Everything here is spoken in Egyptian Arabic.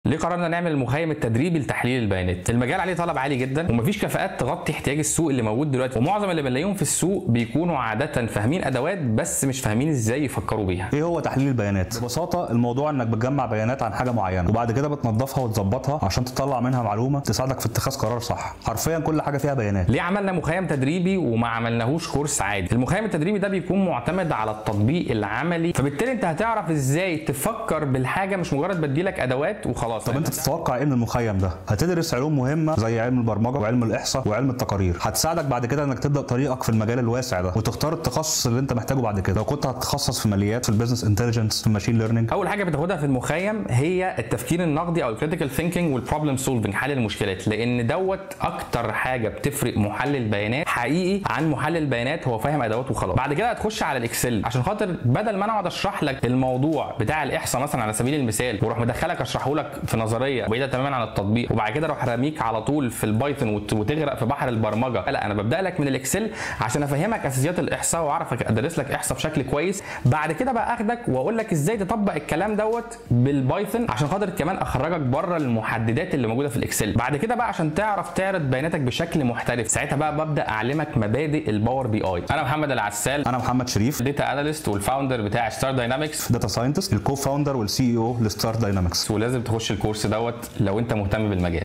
ليه قررنا نعمل المخيم التدريبي لتحليل البيانات؟ المجال عليه طلب عالي جدا ومفيش كفاءات تغطي احتياج السوق اللي موجود دلوقتي ومعظم اللي بنلاقيهم في السوق بيكونوا عاده فاهمين ادوات بس مش فاهمين ازاي يفكروا بيها. ايه هو تحليل البيانات ببساطه الموضوع انك بتجمع بيانات عن حاجه معينه وبعد كده بتنظفها وتظبطها عشان تطلع منها معلومه تساعدك في اتخاذ قرار صح حرفيا كل حاجه فيها بيانات ليه عملنا مخيم تدريبي وما عملناهوش كورس عادي؟ المخيم التدريبي ده بيكون معتمد على التطبيق العملي فبالتالي انت هتعرف ازاي تفكر بالحاجه مش مجرد بديلك ادوات وخلاص. طب انت تتوقع ايه من المخيم ده هتدرس علوم مهمه زي علم البرمجه وعلم الاحصاء وعلم التقارير هتساعدك بعد كده انك تبدا طريقك في المجال الواسع ده وتختار التخصص اللي انت محتاجه بعد كده لو كنت هتتخصص في ماليات في البيزنس انتليجنس في الماشين ليرنينج اول حاجه بتاخدها في المخيم هي التفكير النقدي او الكريتيكال ثينكينج والبروبلم سولفنج حل المشكلات لان دوت اكتر حاجه بتفرق محلل بيانات حقيقي عن محلل بيانات هو فاهم ادوات وخلاص بعد كده هتخش على الاكسل عشان خاطر بدل ما انا اقعد اشرح لك الموضوع بتاع الاحصاء مثلا على سبيل المثال واروح مدخلك اشرحه لك في نظريه بعيده تماما عن التطبيق وبعد كده اروح راميك على طول في البايثون وت- وتغرق في بحر البرمجه لا انا ببدا لك من الاكسل عشان افهمك اساسيات الاحصاء واعرف ادرس لك احصاء بشكل كويس بعد كده بقى اخدك واقول لك ازاي تطبق الكلام دوت بالبايثون عشان خاطر كمان اخرجك بره المحددات اللي موجوده في الاكسل بعد كده بقى عشان تعرف تعرض بياناتك بشكل محترف ساعتها بقى ببدا اعلمك مبادئ الباور بي اي انا محمد العسال انا محمد شريف داتا اناليست والفاوندر بتاع ستار داينامكس داتا ساينتست الكو فاوندر والسي او لستار داينامكس ولازم تخش الكورس دوت لو انت مهتم بالمجال